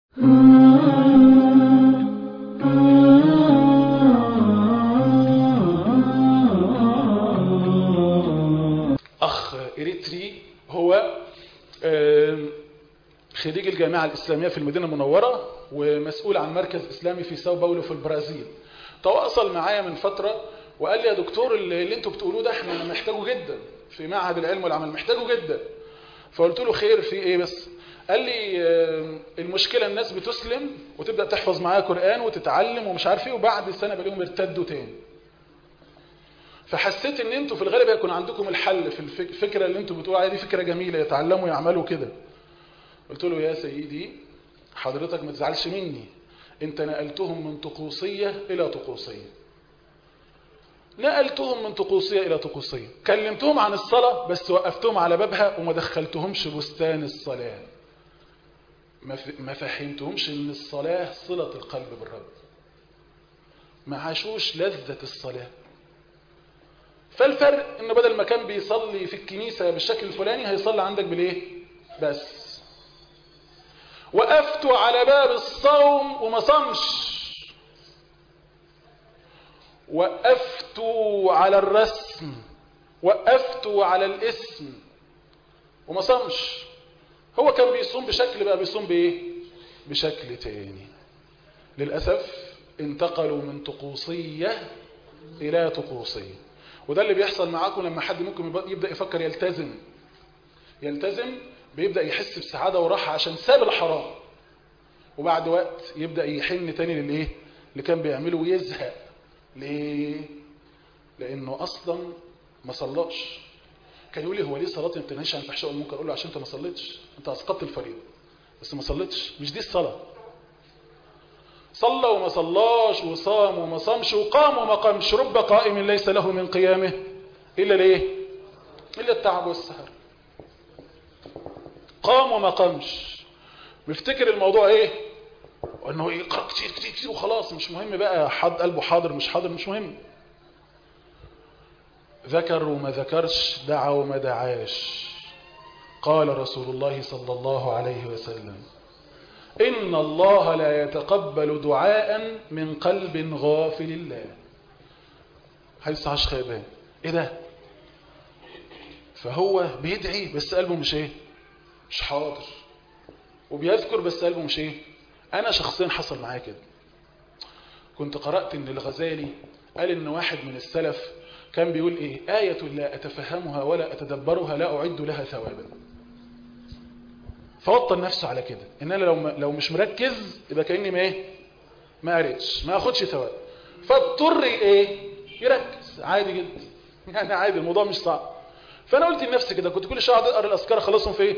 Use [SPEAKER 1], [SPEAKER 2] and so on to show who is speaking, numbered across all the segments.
[SPEAKER 1] أخ إريتري هو خريج الجامعة الإسلامية في المدينة المنورة ومسؤول عن مركز إسلامي في ساو باولو في البرازيل تواصل معايا من فترة وقال لي يا دكتور اللي انتوا بتقولوه ده احنا محتاجه جدا في معهد العلم والعمل محتاجه جدا فقلت له خير في ايه بس قال لي المشكلة الناس بتسلم وتبدأ تحفظ معايا قرآن وتتعلم ومش عارف ايه وبعد سنة بلاقيهم ارتدوا تاني فحسيت ان انتوا في الغالب هيكون عندكم الحل في الفكرة اللي انتوا بتقولوا عليها دي فكرة جميلة يتعلموا يعملوا كده قلت له يا سيدي حضرتك ما تزعلش مني انت نقلتهم من طقوسية الى طقوسية نقلتهم من طقوسية الى طقوسية كلمتهم عن الصلاة بس وقفتهم على بابها وما دخلتهمش بستان الصلاة ما فهمتهمش ان الصلاة صلة القلب بالرب ما عاشوش لذة الصلاة فالفرق انه بدل ما كان بيصلي في الكنيسة بالشكل الفلاني هيصلي عندك بالايه بس وقفت على باب الصوم وما صمش وقفت على الرسم وقفت على الاسم وما صمش هو كان بيصوم بشكل بقى بيصوم بايه بشكل تاني للأسف انتقلوا من طقوسية إلى طقوسية وده اللي بيحصل معاكم لما حد ممكن يبدأ يفكر يلتزم يلتزم بيبدأ يحس بسعادة وراحة عشان ساب الحرام وبعد وقت يبدأ يحن تاني للايه اللي كان بيعمله ويزهق ليه لانه اصلا ما صلاش كان يقول لي هو ليه صلاتي ما بتنهيش عن الفحشاء والمنكر اقول له عشان انت ما صليتش انت اسقطت الفريضه بس ما صليتش مش دي الصلاه صلى وما صلاش وصام وما صامش وقام وما قامش رب قائم ليس له من قيامه الا ليه الا التعب والسهر قام وما قامش بيفتكر الموضوع ايه انه يقرا كتير كتير كتير وخلاص مش مهم بقى حد قلبه حاضر مش حاضر مش مهم ذكر وما ذكرش دعا وما دعاش قال رسول الله صلى الله عليه وسلم إن الله لا يتقبل دعاء من قلب غافل الله حديث عاش خيبان ايه ده فهو بيدعي بس قلبه مش ايه مش حاضر وبيذكر بس قلبه مش ايه انا شخصيا حصل معايا كده كنت قرأت ان الغزالي قال ان واحد من السلف كان بيقول ايه آية لا اتفهمها ولا اتدبرها لا اعد لها ثوابا فوطن نفسه على كده ان انا لو لو مش مركز يبقى كاني ما ايه ما قريتش ما اخدش ثواب فاضطر ايه يركز عادي جدا يعني عادي الموضوع مش صعب فانا قلت لنفسي كده كنت كل شويه اقعد اقرا الاذكار اخلصهم في ايه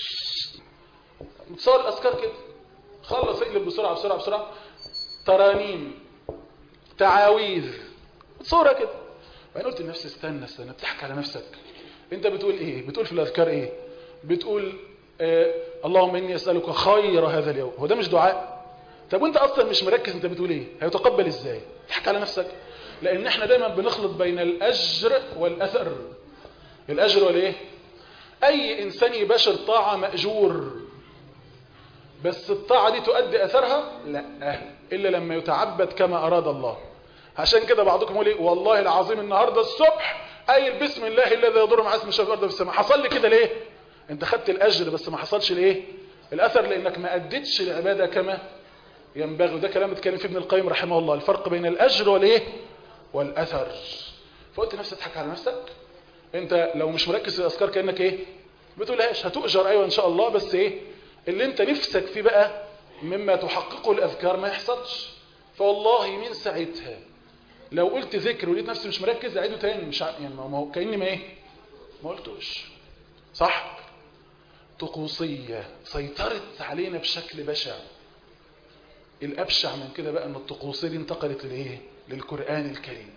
[SPEAKER 1] متصور الاذكار كده خلص اقلب بسرعه بسرعه بسرعه ترانيم تعاويذ صوره كده بعدين قلت لنفسي استنى استنى بتحكي على نفسك انت بتقول ايه بتقول في الاذكار ايه بتقول آه اللهم اني اسالك خير هذا اليوم هو ده مش دعاء طب وانت اصلا مش مركز انت بتقول ايه هيتقبل ازاي تحكي على نفسك لان احنا دايما بنخلط بين الاجر والاثر الاجر والايه اي انسان يباشر طاعه ماجور بس الطاعه دي تؤدي اثرها لا الا لما يتعبد كما اراد الله عشان كده بعضكم يقول ايه والله العظيم النهارده الصبح قايل بسم الله الذي يضر مع اسم الشيء في الارض في السماء حصل لي كده ليه انت خدت الاجر بس ما حصلش الايه الاثر لانك ما اديتش العباده كما ينبغي وده كلام اتكلم فيه ابن القيم رحمه الله الفرق بين الاجر والايه والاثر فقلت نفسك تضحك على نفسك انت لو مش مركز في الاذكار كانك ايه بتقولهاش هتؤجر ايوه ان شاء الله بس ايه اللي انت نفسك فيه بقى مما تحققه الاذكار ما يحصلش فوالله من ساعتها لو قلت ذكر ولقيت نفسي مش مركز اعيده تاني مش ع... يعني ما هو كاني ما ايه ما قلتوش صح طقوسيه سيطرت علينا بشكل بشع الابشع من كده بقى ان الطقوسيه دي انتقلت للايه للقران الكريم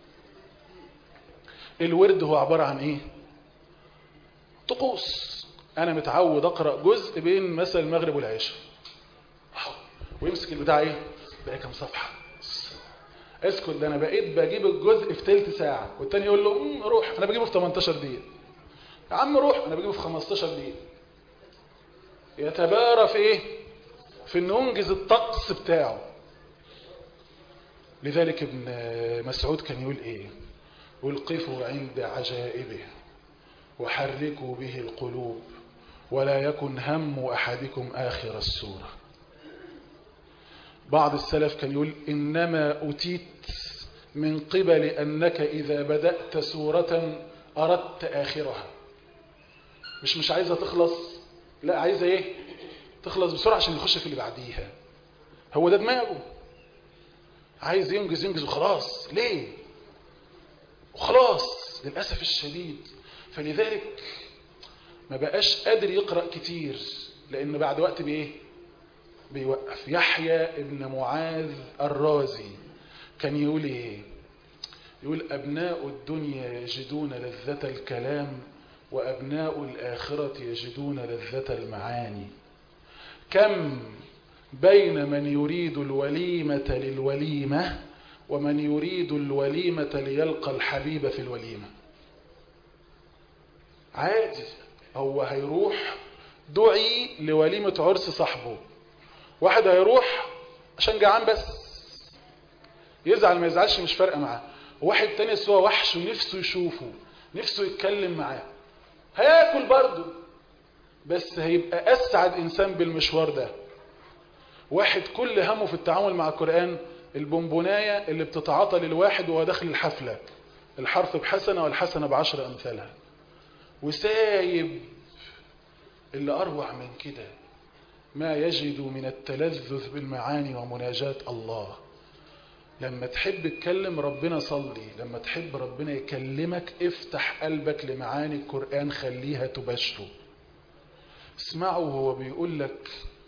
[SPEAKER 1] الورد هو عباره عن ايه طقوس انا متعود اقرا جزء بين مثلا المغرب والعشاء ويمسك البتاع ايه بقى كام صفحه اسكت ده انا بقيت بجيب الجزء في ثلث ساعه والتاني يقول له روح انا بجيبه في 18 دقيقه يا عم روح انا بجيبه في 15 دقيقه يتبارى في ايه في انه ينجز الطقس بتاعه لذلك ابن مسعود كان يقول ايه والقفوا عند عجائبه وحركوا به القلوب ولا يكن هم احدكم اخر السوره بعض السلف كان يقول انما اتيت من قبل انك اذا بدات سوره اردت اخرها مش مش عايزه تخلص لا عايزه ايه تخلص بسرعه عشان يخش في اللي بعديها هو ده دماغه عايز ينجز ينجز وخلاص ليه وخلاص للاسف الشديد فلذلك ما بقاش قادر يقرا كتير لان بعد وقت بايه بيوقف يحيى ابن معاذ الرازي كان يقول ايه يقول ابناء الدنيا يجدون لذة الكلام وابناء الاخرة يجدون لذة المعاني كم بين من يريد الوليمة للوليمة ومن يريد الوليمة ليلقى الحبيب في الوليمة عادي هو هيروح دعي لوليمة عرس صاحبه واحد هيروح عشان جعان بس يزعل ما يزعلش مش فارقه معاه واحد تاني سوى وحش ونفسه يشوفه نفسه يتكلم معاه هياكل برضه بس هيبقى اسعد انسان بالمشوار ده واحد كل همه في التعامل مع القرآن البونبوناية اللي بتتعاطى للواحد وهو داخل الحفلة الحرف بحسنة والحسنة بعشر أمثالها وسايب اللي أروع من كده ما يجد من التلذذ بالمعاني ومناجاة الله لما تحب تكلم ربنا صلي لما تحب ربنا يكلمك افتح قلبك لمعاني القرآن خليها تبشره اسمعه وهو بيقول لك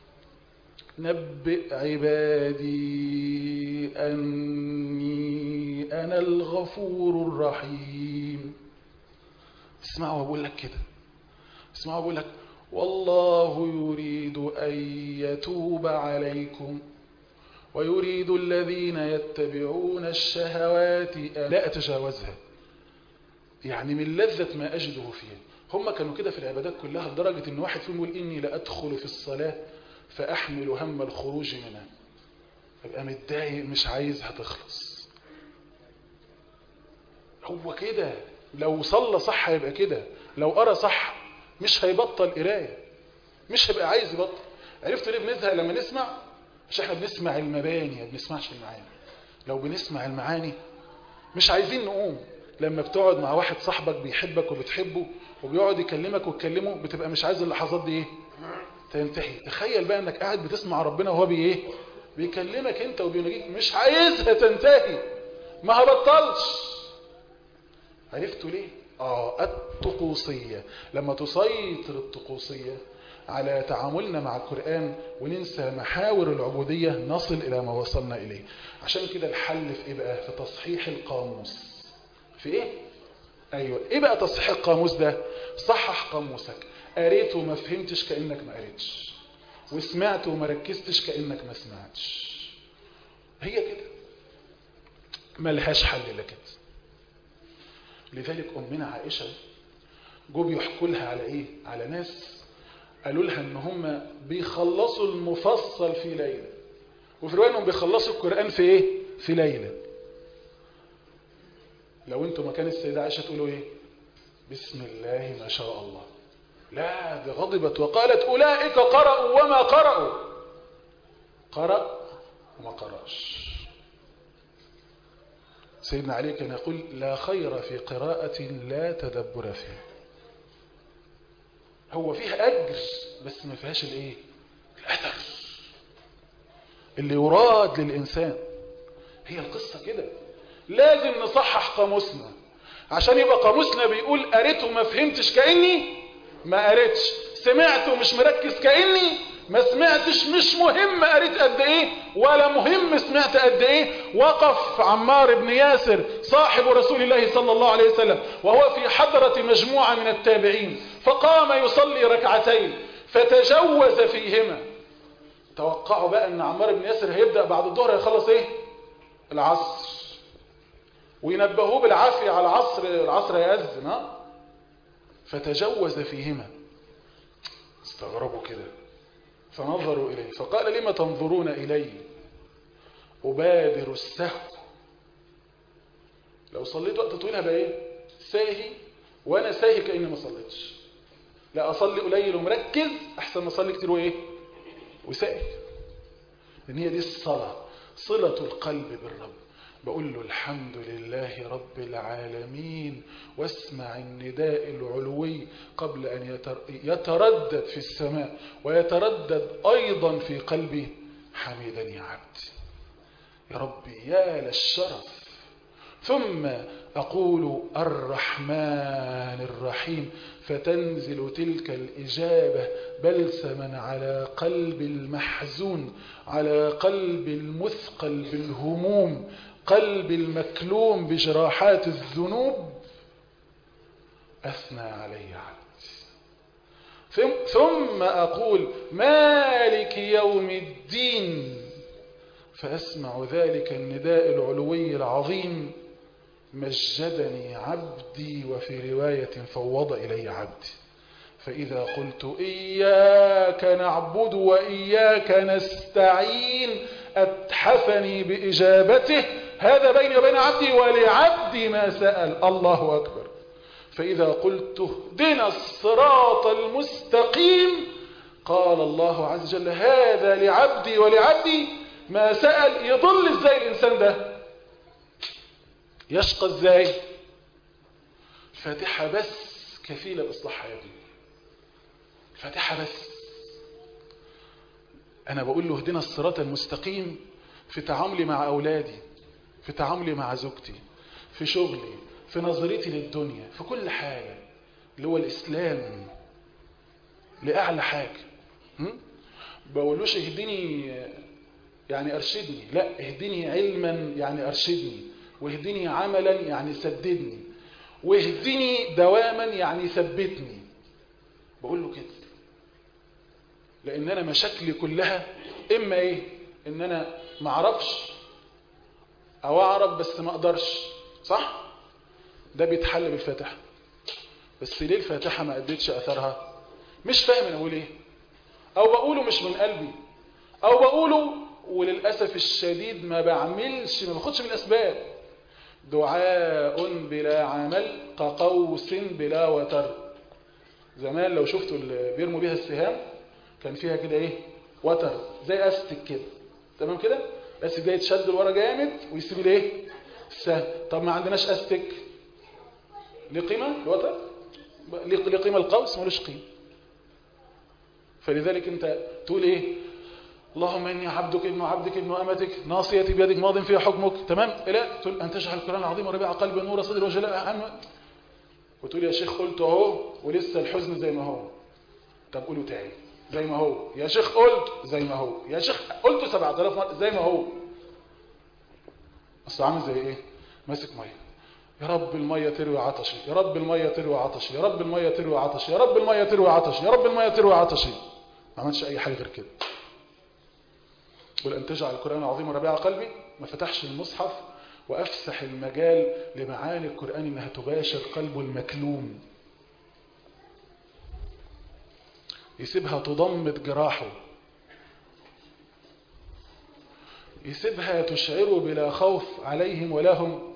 [SPEAKER 1] نبئ عبادي أني أنا الغفور الرحيم اسمعوا بقول لك كده اسمعوا بقول لك والله يريد أن يتوب عليكم ويريد الذين يتبعون الشهوات أن لا أتجاوزها يعني من لذة ما أجده فيها هم كانوا كده في العبادات كلها لدرجة ان واحد فيهم يقول إني لأدخل في الصلاة فأحمل هم الخروج منها أبقى متضايق مش عايزها تخلص هو كده لو صلى صح هيبقى كده لو قرا صح مش هيبطل قرايه مش هيبقى عايز يبطل عرفتوا ليه بنزهق لما نسمع مش احنا بنسمع المباني ما بنسمعش المعاني لو بنسمع المعاني مش عايزين نقوم لما بتقعد مع واحد صاحبك بيحبك وبتحبه وبيقعد يكلمك وتكلمه بتبقى مش عايز اللحظات دي ايه تنتهي تخيل بقى انك قاعد بتسمع ربنا وهو بي ايه بيكلمك انت وبيناجيك مش عايزها تنتهي ما هبطلش عرفتوا ليه اه الطقوسية لما تسيطر الطقوسية على تعاملنا مع القرآن وننسى محاور العبودية نصل إلى ما وصلنا إليه عشان كده الحل في إيه بقى في تصحيح القاموس في إيه أيوة إيه بقى تصحيح القاموس ده صحح قاموسك قريت وما فهمتش كأنك ما قريتش وسمعت وما ركزتش كأنك ما سمعتش هي كده ملهاش حل إلا كده لذلك أمنا عائشة جو بيحكوا لها على إيه على ناس قالوا لها إن هم بيخلصوا المفصل في ليلة وفي رواية إنهم بيخلصوا القرآن في إيه في ليلة لو أنتم مكان السيدة عائشة تقولوا إيه بسم الله ما شاء الله لا دي غضبت وقالت أولئك قرأوا وما قرأوا قرأ وما قرأش سيدنا علي كان يقول لا خير في قراءة لا تدبر فيها هو فيها أجر بس ما فيهاش الايه الأثر اللي يراد للإنسان هي القصة كده لازم نصحح قاموسنا عشان يبقى قاموسنا بيقول قريت وما فهمتش كأني ما قريتش سمعت ومش مركز كأني ما سمعتش مش مهم قريت قد ايه ولا مهم سمعت قد ايه وقف عمار بن ياسر صاحب رسول الله صلى الله عليه وسلم وهو في حضرة مجموعة من التابعين فقام يصلي ركعتين فتجوز فيهما توقعوا بقى ان عمار بن ياسر هيبدأ بعد الظهر يخلص ايه العصر وينبهوه بالعافية على العصر العصر هيأذن ها فتجوز فيهما استغربوا كده فنظروا إليه فقال لما تنظرون إلي أبادر السهو لو صليت وقت طويل هبقى إيه ساهي وأنا ساهي كأني ما صليتش لا أصلي قليل ومركز أحسن ما أصلي كتير وإيه وساهي لأن هي دي الصلاة صلة القلب بالرب بقول له الحمد لله رب العالمين واسمع النداء العلوي قبل أن يتردد في السماء ويتردد أيضا في قلبي حميدا يا عبدي يا ربي يا للشرف ثم أقول الرحمن الرحيم فتنزل تلك الإجابة بلسما على قلب المحزون على قلب المثقل بالهموم قلب المكلوم بجراحات الذنوب أثنى علي عبدي ثم أقول مالك يوم الدين فأسمع ذلك النداء العلوي العظيم مجدني عبدي وفي رواية فوض إلي عبدي فإذا قلت إياك نعبد وإياك نستعين أتحفني بإجابته هذا بيني وبين عبدي ولعبدي ما سأل الله أكبر فإذا قلت اهدنا الصراط المستقيم قال الله عز وجل هذا لعبدي ولعبدي ما سأل يضل ازاي الإنسان ده يشقى ازاي الفاتحة بس كفيلة بإصلاح حياتي الفاتحة بس أنا بقول له اهدنا الصراط المستقيم في تعاملي مع أولادي في تعاملي مع زوجتي في شغلي في نظرتي للدنيا في كل حاجة اللي هو الإسلام لأعلى حاجة بقولوش اهدني يعني أرشدني لا اهدني علما يعني أرشدني واهدني عملا يعني سددني واهدني دواما يعني ثبتني بقول له كده لان انا مشاكلي كلها اما ايه ان انا ما اعرفش او اعرف بس ما اقدرش صح ده بيتحل بالفاتحه بس ليه الفاتحه ما اديتش اثرها مش فاهم انا بقول ايه او بقوله مش من قلبي او بقوله وللاسف الشديد ما بعملش ما باخدش من الاسباب دعاء بلا عمل كقوس بلا وتر زمان لو شفتوا اللي بيرموا بيها السهام كان فيها كده ايه وتر زي استك كده تمام كده بس ده يتشد لورا جامد ويسيب الايه السهم طب ما عندناش استك ليه قيمه الوتر ليه قيمه القوس ملوش قيمه فلذلك انت تقول ايه اللهم إني عبدك ابن عبدك ابن أمتك ناصيتي بيدك ماض فيها حكمك تمام لا تقول أن تجعل القرآن العظيم وربيع قلب نور صدر وجلاء هم وتقول يا شيخ قلت اهو ولسه الحزن زي ما هو طب قوله تاني زي ما هو يا شيخ قلت زي ما هو يا شيخ قلت 7000 مرة زي ما هو اصل عامل زي ايه ماسك ميه يا رب الميه تروي عطشي يا رب الميه تروي عطشي يا رب الميه تروي عطشي يا رب الميه تروي عطشي يا رب الميه تروي عطشي ما عملش اي حاجه غير كده قل أن تجعل القرآن العظيم ربيع قلبي ما فتحش المصحف وأفسح المجال لمعاني القرآن أنها تباشر قلبه المكلوم يسيبها تضمد جراحه يسيبها تشعره بلا خوف عليهم ولا هم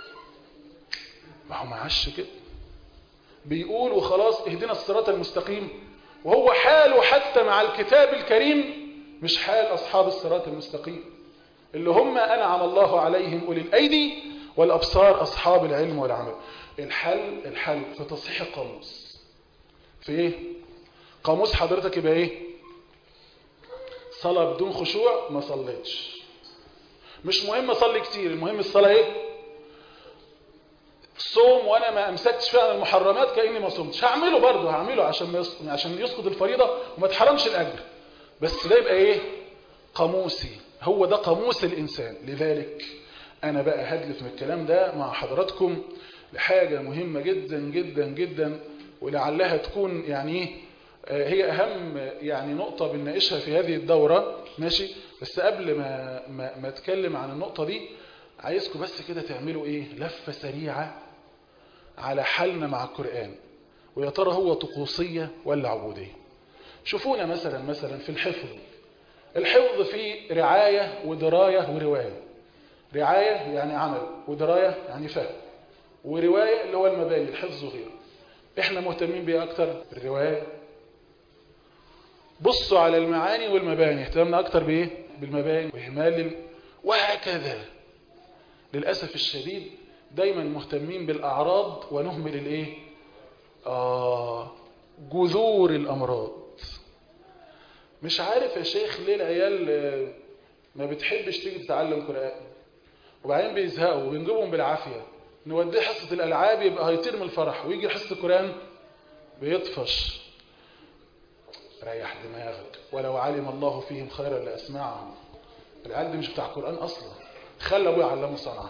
[SPEAKER 1] ما هو معاش كده بيقول وخلاص اهدنا الصراط المستقيم وهو حاله حتى مع الكتاب الكريم مش حال أصحاب الصراط المستقيم اللي هم أنعم الله عليهم أولي الأيدي والأبصار أصحاب العلم والعمل الحل الحل في تصحيح القاموس في ايه قاموس حضرتك يبقى ايه صلاة بدون خشوع ما صليتش مش مهم اصلي كتير المهم الصلاة ايه صوم وانا ما امسكتش فعلا المحرمات كاني ما صمتش هعمله برضه هعمله عشان ما يسقط عشان يسقط الفريضه وما تحرمش الاجر بس ده يبقى ايه قاموسي هو ده قاموس الانسان لذلك انا بقى هدلف من الكلام ده مع حضراتكم لحاجة مهمة جدا جدا جدا ولعلها تكون يعني ايه هي اهم يعني نقطة بنناقشها في هذه الدورة ماشي بس قبل ما ما, ما اتكلم عن النقطة دي عايزكم بس كده تعملوا ايه لفة سريعة على حالنا مع القرآن ويا ترى هو طقوسية ولا عبودية شوفونا مثلا مثلا في الحفظ الحفظ فيه رعاية ودراية ورواية رعاية يعني عمل ودراية يعني فهم ورواية اللي هو المباني الحفظ وغيره احنا مهتمين بيه اكتر بالرواية بصوا على المعاني والمباني اهتمامنا اكتر بايه بالمباني واهمال ال... وهكذا للأسف الشديد دايما مهتمين بالأعراض ونهمل الايه آه جذور الأمراض مش عارف يا شيخ ليه العيال ما بتحبش تيجي تتعلم قرآن وبعدين بيزهقوا وبنجيبهم بالعافية نوديه حصة الألعاب يبقى هيطير من الفرح ويجي حصة القرآن بيطفش ريح دماغك ولو علم الله فيهم خيرا لأسمعهم العيال دي مش بتاع قرآن أصلا خلى أبويا علمه صنعه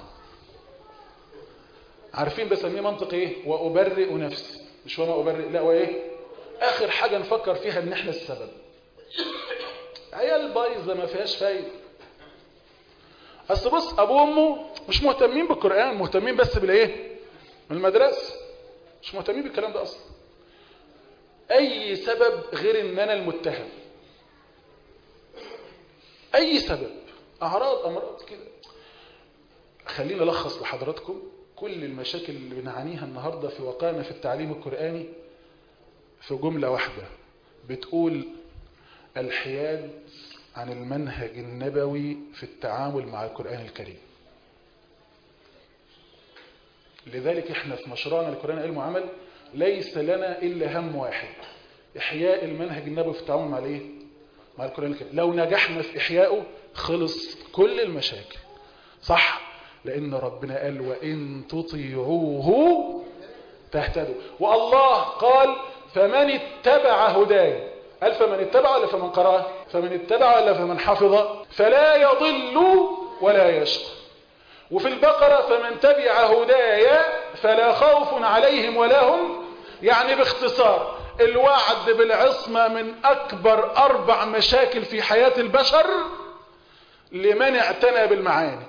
[SPEAKER 1] عارفين بسميه منطق ايه وأبرئ نفسي مش وما أبرئ لا وإيه آخر حاجة نفكر فيها إن إحنا السبب عيال بايظة ما فيهاش فايدة أصل بص أبوه وأمه مش مهتمين بالقرآن مهتمين بس بالإيه من المدرسة مش مهتمين بالكلام ده أصلا أي سبب غير إن أنا المتهم أي سبب أعراض أمراض كده خلينا ألخص لحضراتكم كل المشاكل اللي بنعانيها النهاردة في واقعنا في التعليم القرآني في جملة واحدة بتقول الحياد عن المنهج النبوي في التعامل مع القرآن الكريم لذلك احنا في مشروعنا القرآن علم وعمل ليس لنا إلا هم واحد إحياء المنهج النبوي في التعامل مع الايه مع القرآن الكريم لو نجحنا في إحيائه خلص كل المشاكل صح لأن ربنا قال وإن تطيعوه تهتدوا والله قال فمن اتبع هداي قال فمن اتبع ولا فمن قرأ فمن اتبع ولا فمن حفظ فلا يضل ولا يشقى وفي البقرة فمن تبع هداي فلا خوف عليهم ولا هم يعني باختصار الوعد بالعصمة من أكبر أربع مشاكل في حياة البشر لمن اعتنى بالمعاني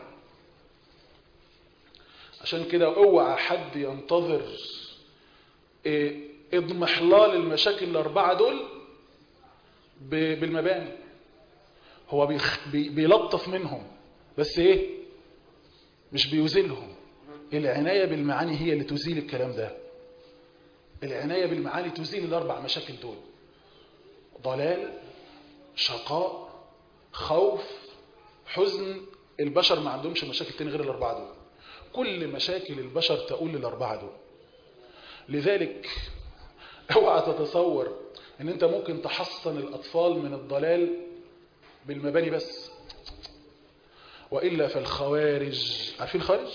[SPEAKER 1] عشان كده اوعى حد ينتظر إيه اضمحلال المشاكل الأربعة دول بالمباني هو بيخ بي بيلطف منهم بس ايه مش بيزيلهم العناية بالمعاني هي اللي تزيل الكلام ده العناية بالمعاني تزيل الأربع مشاكل دول ضلال شقاء خوف حزن البشر ما عندهمش مشاكل تاني غير الأربعة دول كل مشاكل البشر تقول للأربعة دول لذلك اوعى تتصور ان انت ممكن تحصن الأطفال من الضلال بالمباني بس وإلا فالخوارج عارفين الخارج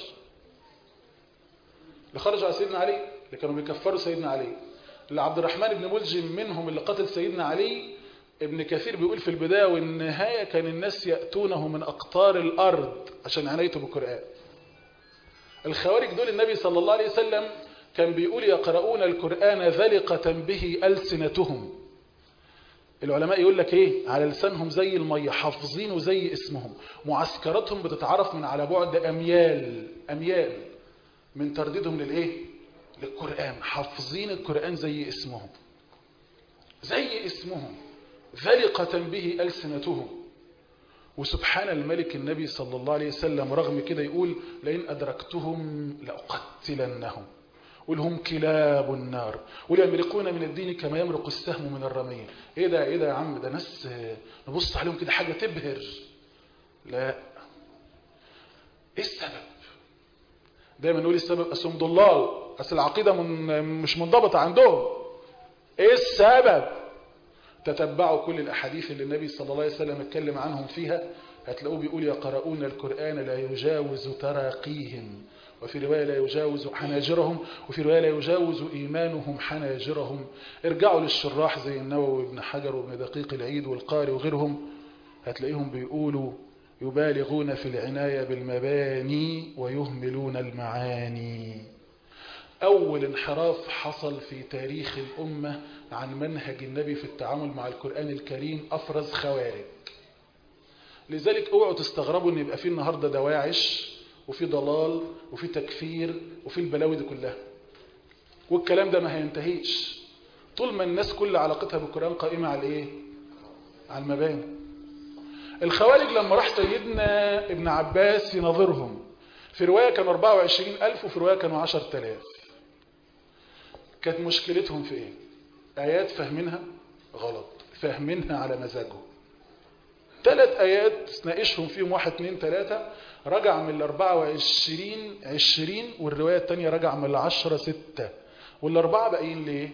[SPEAKER 1] اللي خرجوا على سيدنا علي اللي كانوا بيكفروا سيدنا علي اللي عبد الرحمن بن ملجم منهم اللي قتل سيدنا علي ابن كثير بيقول في البداية والنهاية كان الناس يأتونه من أقطار الأرض عشان عنايته بالقرآن الخوارج دول النبي صلى الله عليه وسلم كان بيقول يقرؤون القرآن ذلقة به ألسنتهم العلماء يقول لك ايه على لسانهم زي المية حافظين وزي اسمهم معسكراتهم بتتعرف من على بعد أميال أميال من ترديدهم للايه للقرآن حافظين القرآن زي اسمهم زي اسمهم ذلقة به ألسنتهم وسبحان الملك النبي صلى الله عليه وسلم رغم كده يقول لئن أدركتهم لأقتلنهم ولهم كلاب النار واليمرقون من الدين كما يمرق السهم من الرمية ايه ده ايه ده يا عم ده ناس نبص عليهم كده حاجة تبهر لا ايه السبب دايما نقول السبب اسهم ضلال اصل العقيدة من مش منضبطة عندهم ايه السبب تتبعوا كل الاحاديث اللي النبي صلى الله عليه وسلم اتكلم عنهم فيها هتلاقوه بيقول يقرؤون القرآن لا يجاوز تراقيهم وفي رواية لا يجاوز حناجرهم وفي رواية لا يجاوز إيمانهم حناجرهم ارجعوا للشراح زي النووي وابن حجر وابن دقيق العيد والقاري وغيرهم هتلاقيهم بيقولوا يبالغون في العناية بالمباني ويهملون المعاني أول انحراف حصل في تاريخ الأمة عن منهج النبي في التعامل مع القرآن الكريم أفرز خوارج لذلك اوعوا تستغربوا ان يبقى في النهاردة دواعش وفي ضلال وفي تكفير وفي البلاوي دي كلها والكلام ده ما هينتهيش طول ما الناس كل علاقتها بالقرآن قائمة على ايه على المباني الخوارج لما راح سيدنا ابن عباس يناظرهم في رواية كانوا 24 ألف وفي رواية كانوا 10 آلاف كانت مشكلتهم في ايه آيات فاهمينها غلط فاهمينها على مزاجهم ثلاث آيات ناقشهم فيهم واحد اتنين تلاتة رجع من الأربعة وعشرين عشرين والرواية التانية رجع من العشرة ستة والأربعة باقيين ليه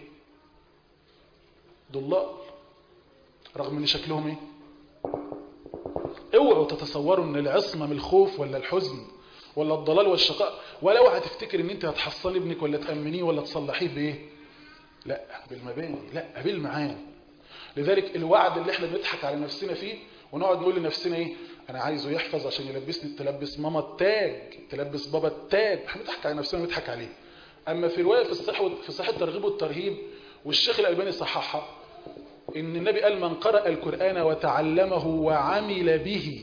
[SPEAKER 1] ضلال رغم ان شكلهم ايه اوعوا تتصوروا ان العصمة من الخوف ولا الحزن ولا الضلال والشقاء ولا اوعى تفتكر ان انت هتحصلي ابنك ولا تأمنيه ولا تصلحيه بايه لا بالمباني لا بالمعاني لذلك الوعد اللي احنا بنضحك على نفسنا فيه ونقعد نقول لنفسنا ايه انا عايزه يحفظ عشان يلبسني تلبس ماما التاج تلبس بابا التاج احنا بنضحك على نفسنا ونضحك عليه اما في روايه في الصحه في صحه الترغيب والترهيب والشيخ الالباني صححها ان النبي قال من قرأ القرآن وتعلمه وعمل به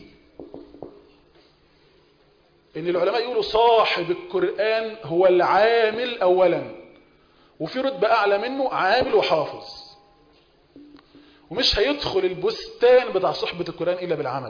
[SPEAKER 1] ان العلماء يقولوا صاحب القرآن هو العامل اولا وفي رتبة اعلى منه عامل وحافظ ومش هيدخل البستان بتاع صحبة القرآن الا بالعمل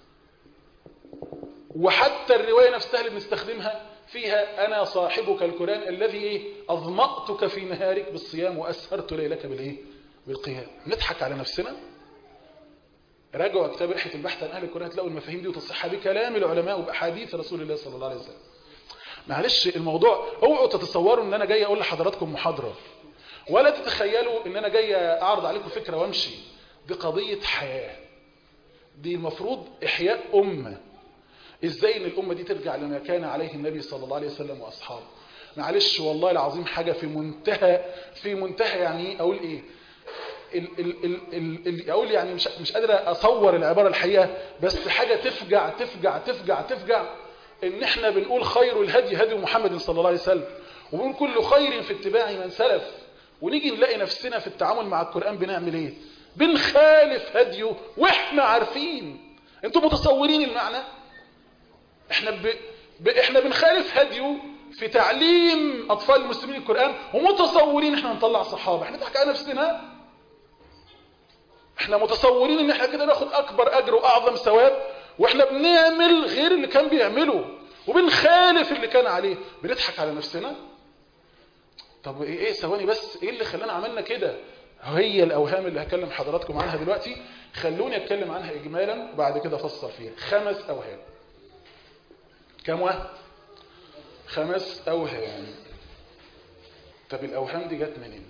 [SPEAKER 1] وحتى الرواية نفسها اللي بنستخدمها فيها أنا صاحبك القرآن الذي إيه أظمأتك في نهارك بالصيام وأسهرت ليلك بالإيه بالقيام نضحك على نفسنا راجعوا كتاب رحلة البحث عن أهل القرآن تلاقوا المفاهيم دي وتصحها بكلام العلماء وبأحاديث رسول الله صلى الله عليه وسلم معلش الموضوع اوعوا تتصوروا ان انا جاي اقول لحضراتكم محاضرة ولا تتخيلوا ان انا جاي اعرض عليكم فكرة وامشي دي قضية حياة دي المفروض احياء امة ازاي ان الامة دي ترجع لما كان عليه النبي صلى الله عليه وسلم واصحابه معلش والله العظيم حاجة في منتهى في منتهى يعني اقول ايه ال ال ال ال ال اقول يعني مش مش قادر اصور العبارة الحقيقة بس حاجة تفجع تفجع تفجع تفجع ان احنا بنقول خير الهدي هدي محمد صلى الله عليه وسلم وبنقول كل خير في اتباع من سلف ونيجي نلاقي نفسنا في التعامل مع القرآن بنعمل ايه بنخالف هديه واحنا عارفين انتوا متصورين المعنى احنا ب... ب... احنا بنخالف هديه في تعليم اطفال المسلمين القرآن ومتصورين احنا نطلع صحابة احنا نضحك على نفسنا احنا متصورين ان احنا كده ناخد اكبر اجر واعظم ثواب واحنا بنعمل غير اللي كان بيعمله وبنخالف اللي كان عليه بنضحك على نفسنا طب ايه ايه ثواني بس ايه اللي خلانا عملنا كده هي الاوهام اللي هكلم حضراتكم عنها دلوقتي خلوني اتكلم عنها اجمالا وبعد كده افصل فيها خمس اوهام كم واحد خمس اوهام طب الاوهام دي جت منين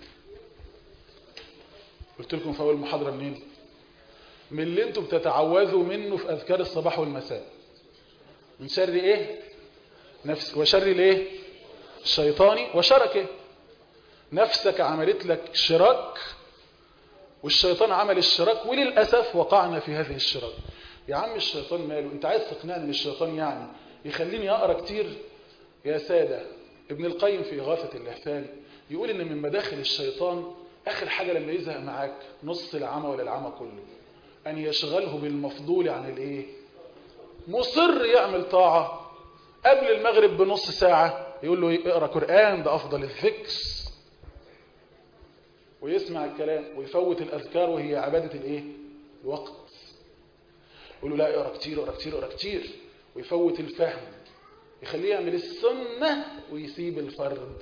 [SPEAKER 1] قلت لكم في اول محاضره منين من اللي انتم بتتعوذوا منه في اذكار الصباح والمساء من شر ايه نفس وشر الايه الشيطاني وشركه نفسك عملت لك شراك والشيطان عمل الشراك وللأسف وقعنا في هذه الشراك يا عم الشيطان ماله انت عايز تقنعني ان الشيطان يعني يخليني اقرا كتير يا سادة ابن القيم في إغاثة اللهفان يقول ان من مداخل الشيطان اخر حاجة لما يزهق معاك نص العمى ولا العمى كله ان يشغله بالمفضول عن الايه مصر يعمل طاعة قبل المغرب بنص ساعة يقول له اقرا قرآن ده افضل الذكر ويسمع الكلام ويفوت الأذكار وهي عبادة الايه الوقت يقول له لا اقرا كتير اقرا كتير اقرا كتير ويفوت الفهم يخليه يعمل السنة ويسيب الفرد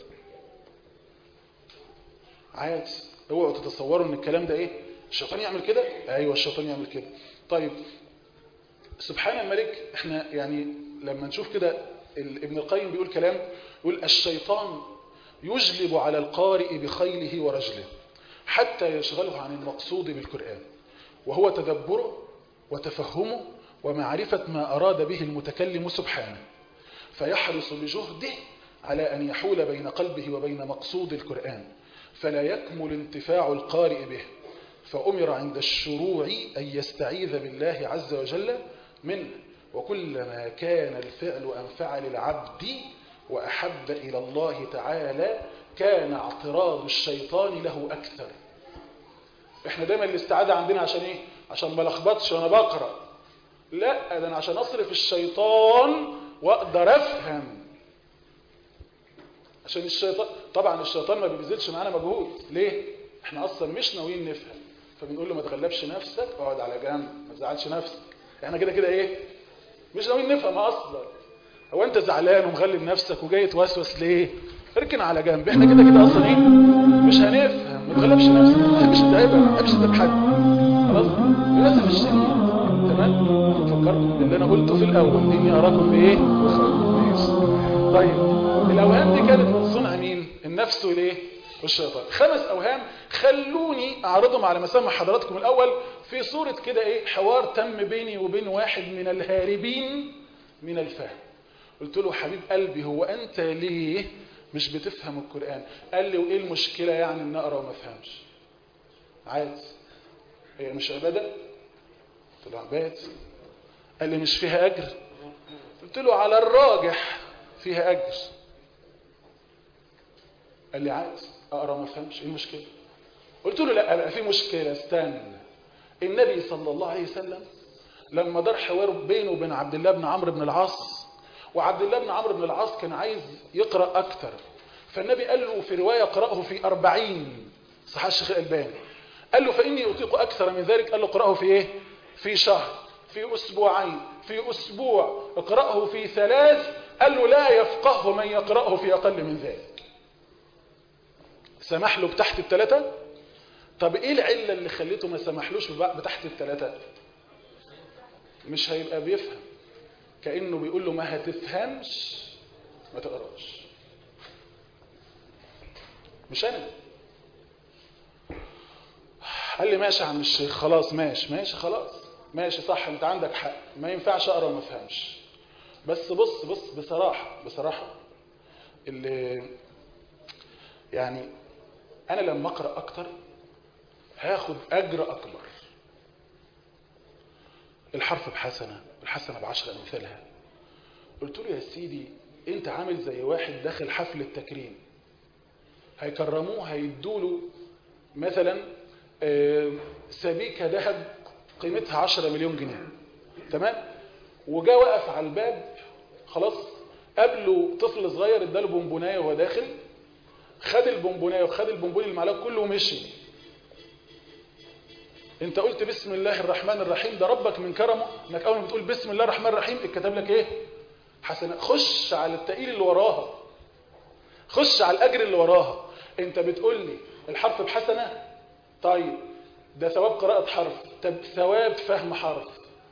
[SPEAKER 1] عادي اوعوا تتصوروا ان الكلام ده ايه الشيطان يعمل كده ايوه الشيطان يعمل كده طيب سبحان الملك احنا يعني لما نشوف كده ابن القيم بيقول كلام يقول الشيطان يجلب على القارئ بخيله ورجله حتى يشغله عن المقصود بالقرآن وهو تدبره وتفهمه ومعرفة ما أراد به المتكلم سبحانه فيحرص بجهده على أن يحول بين قلبه وبين مقصود القرآن فلا يكمل انتفاع القارئ به فأمر عند الشروع أن يستعيذ بالله عز وجل منه وكلما كان الفعل أنفع للعبد وأحب إلى الله تعالى كان اعتراض الشيطان له أكثر احنا دايما الاستعادة عندنا عشان ايه عشان ما لخبطش وانا بقرأ لا ده انا عشان اصرف الشيطان واقدر افهم عشان الشيطان طبعا الشيطان ما بيبذلش معانا مجهود ليه احنا اصلا مش ناويين نفهم فبنقول له ما تغلبش نفسك اقعد على جنب ما تزعلش نفسك احنا كده كده ايه مش ناويين نفهم اصلا هو انت زعلان ومغلب نفسك وجاي توسوس ليه اركن على جنب احنا كده كده اصلا ايه مش هنفهم ما تغلبش نفسك ما تحبش تتعبها ما تحبش تتعب حد خلاص للاسف الشديد تمام فكرت باللي انا قلته في الاول اني اراكم بايه طيب الاوهام دي كانت من صنع مين النفس والايه والشيطان خمس اوهام خلوني اعرضهم على مسامع حضراتكم الاول في صورة كده ايه حوار تم بيني وبين واحد من الهاربين من الفهم قلت له حبيب قلبي هو انت ليه مش بتفهم القرآن قال لي وايه المشكلة يعني ان اقرا وما افهمش عادي هي مش عبادة قلت له عبادة قال لي مش فيها اجر قلت له على الراجح فيها اجر قال لي عادي اقرا ما افهمش ايه المشكله قلت له لا بقى في مشكله استنى النبي صلى الله عليه وسلم لما دار حوار بينه وبين عبد الله بن عمرو بن العاص وعبد الله بن عمرو بن العاص كان عايز يقرا اكتر فالنبي قال له في روايه اقراه في أربعين صحيح الشيخ الالباني قال له فاني اطيق اكثر من ذلك قال له اقراه في ايه في شهر في اسبوعين في اسبوع اقراه في ثلاث قال له لا يفقه من يقراه في اقل من ذلك سمح له بتحت الثلاثة طب ايه العلة اللي خليته ما سمحلوش بتحت الثلاثة مش هيبقى بيفهم كأنه بيقول له ما هتفهمش ما تقراش مش انا قال لي ماشي يا عم الشيخ خلاص ماشي ماشي خلاص ماشي صح انت عندك حق ما ينفعش اقرا وما افهمش بس بص بص بصراحة بصراحة اللي يعني انا لما اقرا اكتر هاخد اجر اكبر الحرف بحسنه الحسنه بعشر امثالها قلت له يا سيدي انت عامل زي واحد داخل حفل التكريم هيكرموه هيدوا له مثلا سبيكه ذهب قيمتها 10 مليون جنيه تمام وجا وقف على الباب خلاص قابله طفل صغير اداله بونبونايه وهو داخل خد البونبونايه وخد البونبون اللي معلقه كله ومشي انت قلت بسم الله الرحمن الرحيم ده ربك من كرمه انك اول ما بتقول بسم الله الرحمن الرحيم اتكتب لك ايه حسنات خش على التقيل اللي وراها خش على الاجر اللي وراها انت بتقول لي الحرف بحسنه طيب ده ثواب قراءه حرف طب ثواب فهم حرف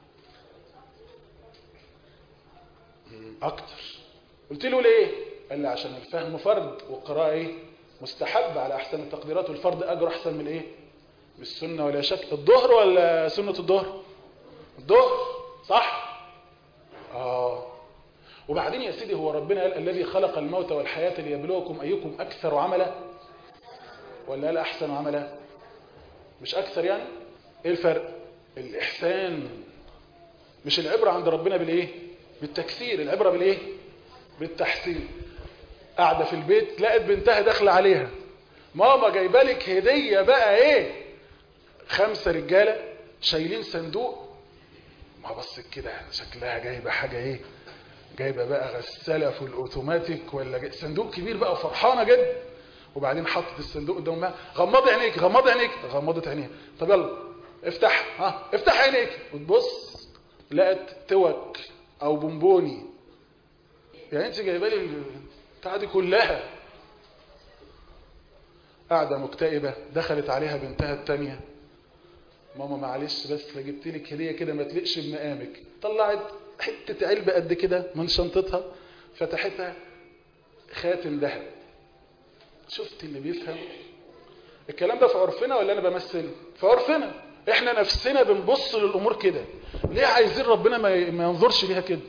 [SPEAKER 1] اكتر قلت له ليه قال لي عشان الفهم فرض والقراءة ايه مستحب على احسن التقديرات والفرض اجر احسن من ايه من السنة ولا شك الظهر ولا سنة الظهر الظهر صح اه وبعدين يا سيدي هو ربنا قال الذي خلق الموت والحياة ليبلوكم ايكم اكثر عملا ولا قال احسن عملا مش اكثر يعني ايه الفرق الاحسان مش العبرة عند ربنا بالايه بالتكثير العبرة بالايه بالتحسين قاعدة في البيت لقت بنتها داخله عليها ماما جايبه لك هدية بقى ايه خمسة رجالة شايلين صندوق ما بصت كده شكلها جايبة حاجة ايه جايبة بقى غسالة في الاوتوماتيك ولا جاي... صندوق كبير بقى وفرحانة جدا وبعدين حطت الصندوق قدامها غمضي عينيك غمضي عينيك غمضت عينيها طب يلا افتح ها افتح عينيك وتبص لقت توك او بونبوني يعني انت جايبه لي البتاعه دي كلها قاعده مكتئبه دخلت عليها بنتها الثانيه ماما معلش بس جبت لك هديه كده ما تليقش بمقامك طلعت حته علبه قد كده من شنطتها فتحتها خاتم ذهب شفت اللي بيفهم الكلام ده في عرفنا ولا انا بمثل في عرفنا احنا نفسنا بنبص للامور كده ليه عايزين ربنا ما ما ينظرش ليها كده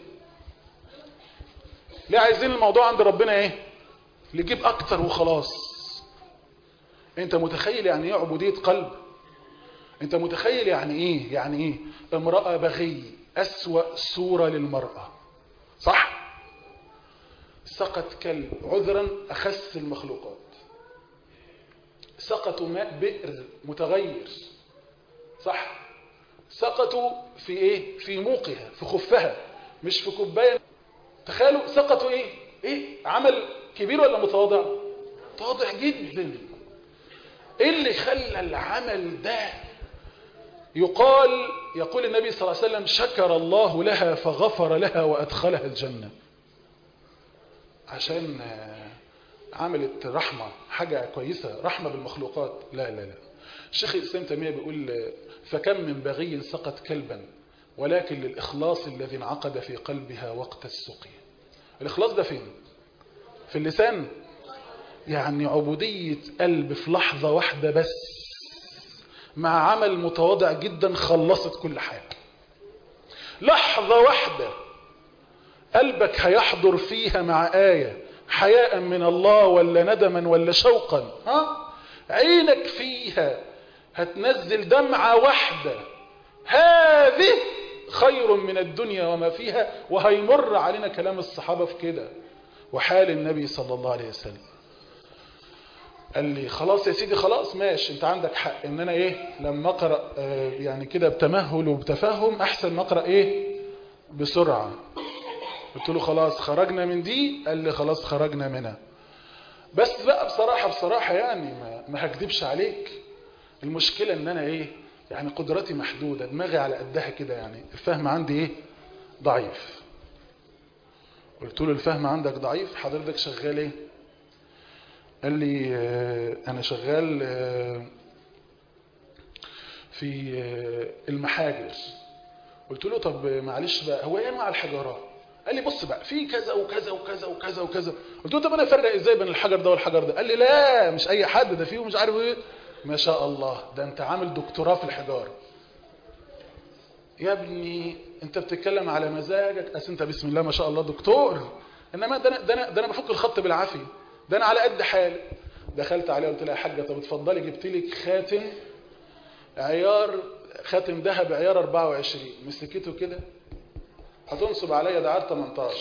[SPEAKER 1] ليه عايزين الموضوع عند ربنا ايه نجيب اكتر وخلاص انت متخيل يعني ايه عبودية قلب انت متخيل يعني ايه يعني ايه امرأة بغي اسوأ صورة للمرأة صح سقط كلب عذرا اخس المخلوقات سقطوا ماء بئر متغير صح سقطوا في ايه في موقها في خفها مش في كوبايه تخيلوا سقطوا ايه ايه عمل كبير ولا متواضع متواضع جدا ايه اللي خلى العمل ده يقال يقول النبي صلى الله عليه وسلم شكر الله لها فغفر لها وأدخلها الجنة عشان عملت رحمة حاجة كويسة رحمة بالمخلوقات لا لا لا الشيخ الإسلام تيمية بيقول فكم من بغي سقط كلبا ولكن للإخلاص الذي انعقد في قلبها وقت السقي الإخلاص ده فين في اللسان يعني عبودية قلب في لحظة واحدة بس مع عمل متواضع جدا خلصت كل حاجة لحظة واحدة قلبك هيحضر فيها مع آية حياء من الله ولا ندما ولا شوقا ها عينك فيها هتنزل دمعة واحدة هذه خير من الدنيا وما فيها وهيمر علينا كلام الصحابة في كده وحال النبي صلى الله عليه وسلم قال لي خلاص يا سيدي خلاص ماشي انت عندك حق ان انا ايه لما اقرا آه يعني كده بتمهل وبتفهم احسن ما اقرا ايه بسرعه قلت له خلاص خرجنا من دي قال لي خلاص خرجنا منها بس بقى بصراحه بصراحه يعني ما, ما هكذبش عليك المشكله ان انا ايه يعني قدراتي محدوده دماغي على قدها كده يعني الفهم عندي ايه ضعيف قلت له الفهم عندك ضعيف حضرتك شغال ايه قال لي انا شغال في المحاجر قلت له طب معلش بقى هو ايه انواع الحجارات قال لي بص بقى في كذا وكذا وكذا وكذا وكذا قلت له طب انا افرق ازاي بين الحجر ده والحجر ده قال لي لا مش اي حد ده فيه مش عارف ايه ما شاء الله ده انت عامل دكتوراه في الحجاره يا ابني انت بتتكلم على مزاجك اصل انت بسم الله ما شاء الله دكتور انما ده انا ده انا, ده أنا بفك الخط بالعافيه ده انا على قد حالي دخلت عليها قلت لها يا حاجه طب اتفضلي جبت لك خاتم عيار خاتم ذهب عيار 24 مسكته كده هتنصب عليا ده عيار 18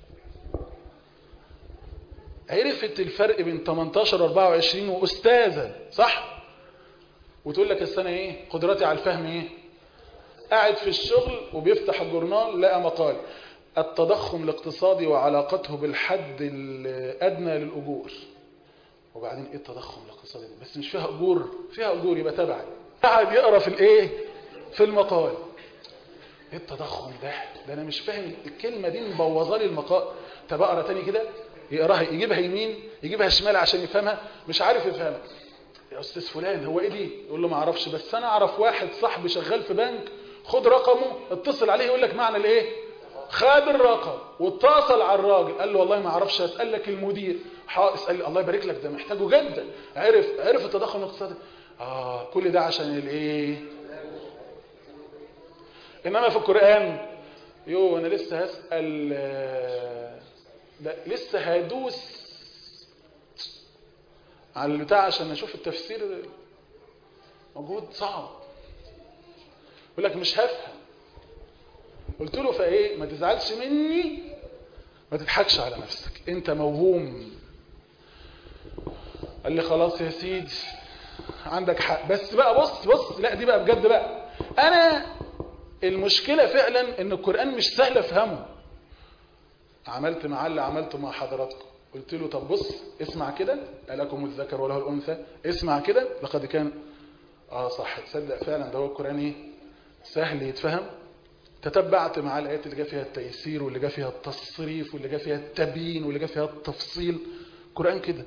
[SPEAKER 1] عرفت الفرق بين 18 و 24 واستاذه صح وتقول لك السنه ايه قدرتي على الفهم ايه قاعد في الشغل وبيفتح الجورنال لقى مقال التضخم الاقتصادي وعلاقته بالحد الأدنى للأجور وبعدين ايه التضخم الاقتصادي ده بس مش فيها أجور فيها أجور يبقى تبعي قاعد يقرا في الايه في المقال ايه التضخم ده ده انا مش فاهم الكلمة دي مبوظه لي المقال طب اقرا تاني كده يقراها يجيبها يمين يجيبها شمال عشان يفهمها مش عارف يفهمها يا استاذ فلان هو ايه دي يقول له ما اعرفش بس انا اعرف واحد صاحبي شغال في بنك خد رقمه اتصل عليه يقول لك معنى الايه خد الرقم واتصل على الراجل قال له والله ما اعرفش اسال لك المدير اسال لي الله يبارك لك ده محتاجه جدا عرف عرف التضخم الاقتصادي اه كل ده عشان الايه انما في القران يو انا لسه هسال ده لسه هدوس على البتاع عشان اشوف التفسير مجهود صعب يقول لك مش هفهم قلت له فايه ما تزعلش مني ما تضحكش على نفسك انت موهوم قال لي خلاص يا سيدي عندك حق بس بقى بص بص لا دي بقى بجد بقى انا المشكلة فعلا ان القرآن مش سهل افهمه عملت معاه اللي عملته مع حضراتكم قلت له طب بص اسمع كده لكم الذكر وله الانثى اسمع كده لقد كان اه صح تصدق فعلا ده هو القرآن ايه سهل يتفهم تتبعت مع الآيات اللي جاء فيها التيسير واللي جاء فيها التصريف واللي جاء فيها التبيين واللي جاء فيها التفصيل القرآن كده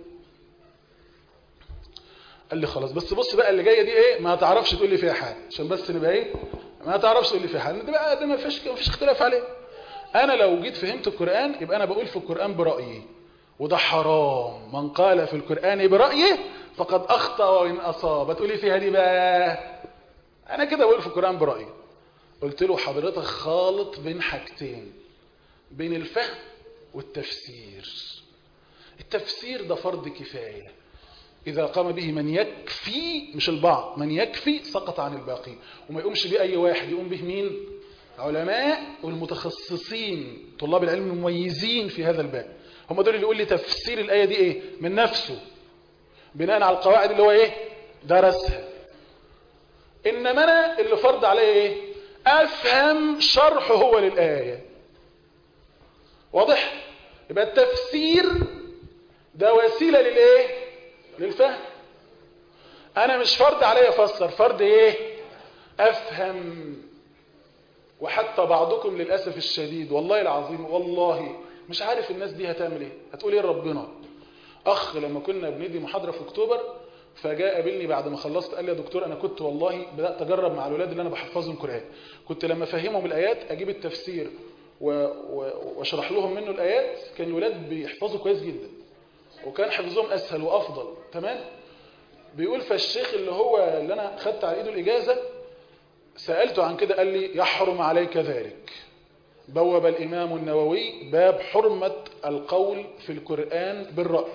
[SPEAKER 1] قال لي خلاص بس بص بقى اللي جايه دي ايه ما تعرفش تقول لي فيها حاجه عشان بس نبقى ايه ما تعرفش تقول لي فيها حاجه ده بقى ده ما فيش ما فيش اختلاف عليه انا لو جيت فهمت القرآن يبقى انا بقول في القرآن برأيي وده حرام من قال في القرآن برأيه فقد أخطأ وإن أصاب تقولي فيها دي بقى أنا كده بقول في القرآن برأيي قلت له حضرتك خالط بين حاجتين بين الفهم والتفسير التفسير ده فرض كفاية إذا قام به من يكفي مش البعض من يكفي سقط عن الباقي وما يقومش به أي واحد يقوم به مين علماء والمتخصصين طلاب العلم المميزين في هذا الباب هم دول اللي يقول لي تفسير الآية دي إيه من نفسه بناء على القواعد اللي هو إيه درسها إنما أنا اللي فرض عليه إيه أفهم شرح هو للآية واضح يبقى التفسير ده وسيلة للإيه للفهم انا مش فرض عليا افسر فرض ايه افهم وحتى بعضكم للاسف الشديد والله العظيم والله مش عارف الناس دي هتعمل ايه هتقول ايه ربنا اخ لما كنا بندي محاضره في اكتوبر فجاء قابلني بعد ما خلصت قال لي يا دكتور انا كنت والله بدات اجرب مع الاولاد اللي انا بحفظهم قران كنت لما افهمهم الايات اجيب التفسير واشرح لهم منه الايات كان الولاد بيحفظوا كويس جدا وكان حفظهم اسهل وافضل تمام بيقول فالشيخ اللي هو اللي انا خدت على ايده الاجازه سالته عن كده قال لي يحرم عليك ذلك بوب الامام النووي باب حرمه القول في القران بالراي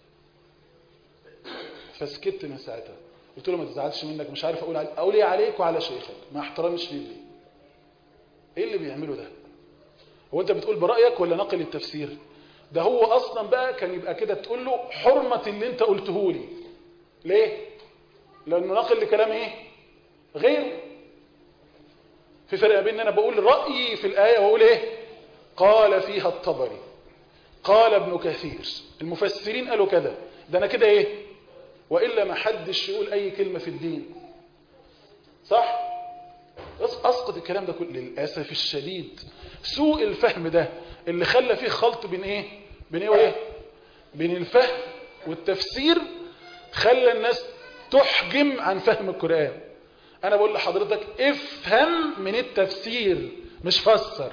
[SPEAKER 1] فسكت من ساعتها قلت له ما تزعلش منك مش عارف اقول عليك اقول ايه عليك وعلى شيخك مع احترامي الشديد ليه ايه اللي بيعمله ده هو انت بتقول برايك ولا نقل التفسير ده هو اصلا بقى كان يبقى كده تقول له حرمه اللي انت قلته لي ليه لانه نقل لكلام ايه غير في فرق بين ان انا بقول رايي في الايه واقول ايه قال فيها الطبري قال ابن كثير المفسرين قالوا كذا ده انا كده ايه وإلا ما حدش يقول أي كلمة في الدين صح؟ أسقط الكلام ده كله للأسف الشديد سوء الفهم ده اللي خلى فيه خلط بين إيه؟ بين إيه وإيه؟ بين الفهم والتفسير خلى الناس تحجم عن فهم القرآن أنا بقول لحضرتك افهم من التفسير مش فسر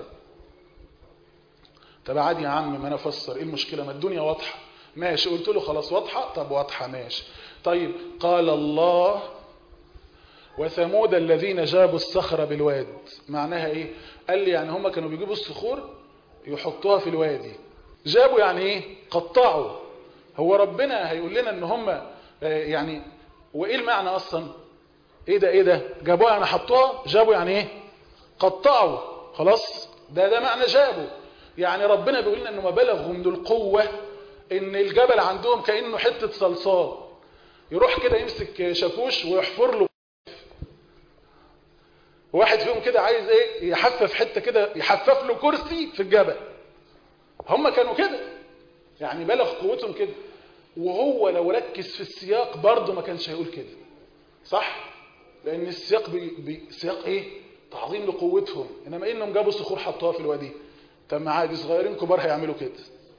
[SPEAKER 1] طب عادي يا عم ما أنا أفسر إيه المشكلة ما الدنيا واضحة ماشي قلت له خلاص واضحة طب واضحة ماشي طيب قال الله وثمود الذين جابوا الصخر بالواد معناها ايه قال لي يعني هم كانوا بيجيبوا الصخور يحطوها في الوادي جابوا يعني ايه قطعوا هو ربنا هيقول لنا ان هم يعني وايه المعنى اصلا ايه ده ايه ده جابوها يعني حطوها جابوا يعني ايه قطعوا خلاص ده ده معنى جابوا يعني ربنا بيقول لنا انه ما بلغوا من القوه ان الجبل عندهم كانه حته صلصال يروح كده يمسك شاكوش ويحفر له واحد فيهم كده عايز ايه يحفف حته كده يحفف له كرسي في الجبل هم كانوا كده يعني بلغ قوتهم كده وهو لو ركز في السياق برضه ما كانش هيقول كده صح لان السياق بي بي سياق ايه تعظيم لقوتهم انما انهم جابوا صخور حطوها في الوادي طب ما عادي صغيرين كبار هيعملوا كده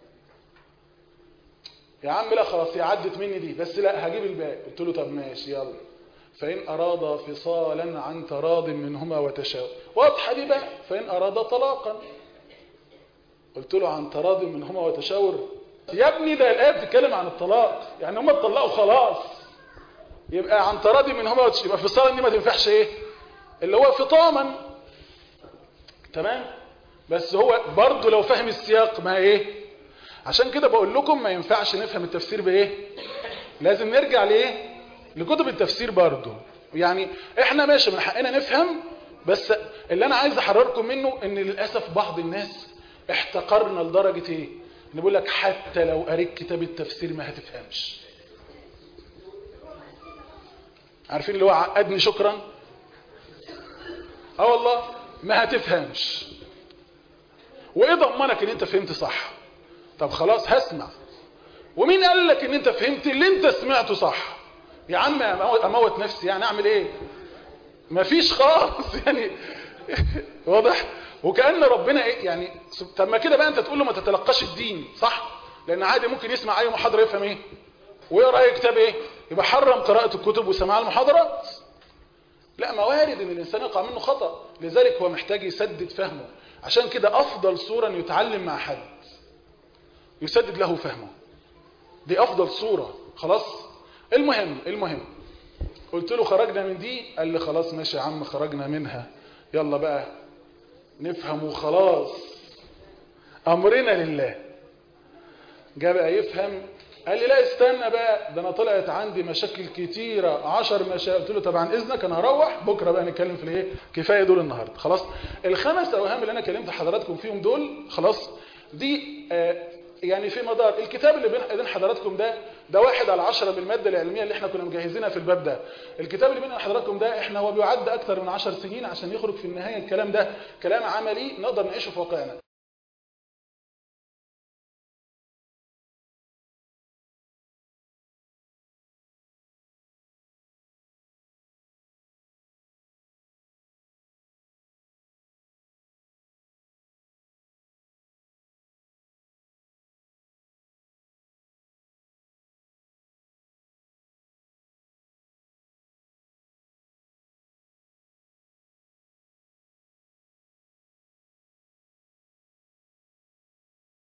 [SPEAKER 1] يا عم لا خلاص هي عدت مني دي بس لا هجيب الباقي قلت له طب ماشي يلا فإن أراد فصالا عن تراض منهما وتشاور واضحة دي بقى فإن أراد طلاقا قلت له عن تراض منهما وتشاور يا ابني ده الآية بتتكلم عن الطلاق يعني هما اتطلقوا خلاص يبقى عن تراضي منهما وتشاور يبقى فصالا دي ما تنفعش ايه اللي هو فطاما تمام بس هو برضه لو فهم السياق ما ايه عشان كده بقول لكم ما ينفعش نفهم التفسير بايه لازم نرجع لايه لكتب التفسير برضه يعني احنا ماشي من حقنا نفهم بس اللي انا عايز احرركم منه ان للاسف بعض الناس احتقرنا لدرجه ايه ان بيقول لك حتى لو قريت كتاب التفسير ما هتفهمش عارفين اللي هو عقدني شكرا اه والله ما هتفهمش وايه ضمنك ان انت فهمت صح طب خلاص هسمع ومين قال لك ان انت فهمت اللي انت سمعته صح يا عم اموت نفسي يعني اعمل ايه مفيش خالص يعني واضح وكأن ربنا ايه يعني طب ما كده بقى انت تقول له ما تتلقاش الدين صح لان عادي ممكن يسمع اي محاضره يفهم ايه ويقرا اي كتاب ايه يبقى حرم قراءه الكتب وسماع المحاضرات لا ما وارد ان الانسان يقع منه خطا لذلك هو محتاج يسدد فهمه عشان كده افضل صوره انه يتعلم مع حد يسدد له فهمه دي افضل صوره خلاص المهم المهم قلت له خرجنا من دي قال لي خلاص ماشي يا عم خرجنا منها يلا بقى نفهم وخلاص امرنا لله جاء بقى يفهم قال لي لا استنى بقى ده انا طلعت عندي مشاكل كتيرة عشر مشاكل قلت له طب عن اذنك انا هروح بكرة بقى نتكلم في الايه كفاية دول النهاردة خلاص الخمس اوهام اللي انا كلمت حضراتكم فيهم دول خلاص دي آه يعني في مدار الكتاب اللي بين ايدين حضراتكم ده ده واحد على عشرة من المادة العلمية اللي احنا كنا مجهزينها في الباب ده الكتاب اللي بين حضراتكم ده احنا هو بيعد اكتر من عشر سنين عشان يخرج في النهاية الكلام ده كلام عملي نقدر نعيشه في واقعنا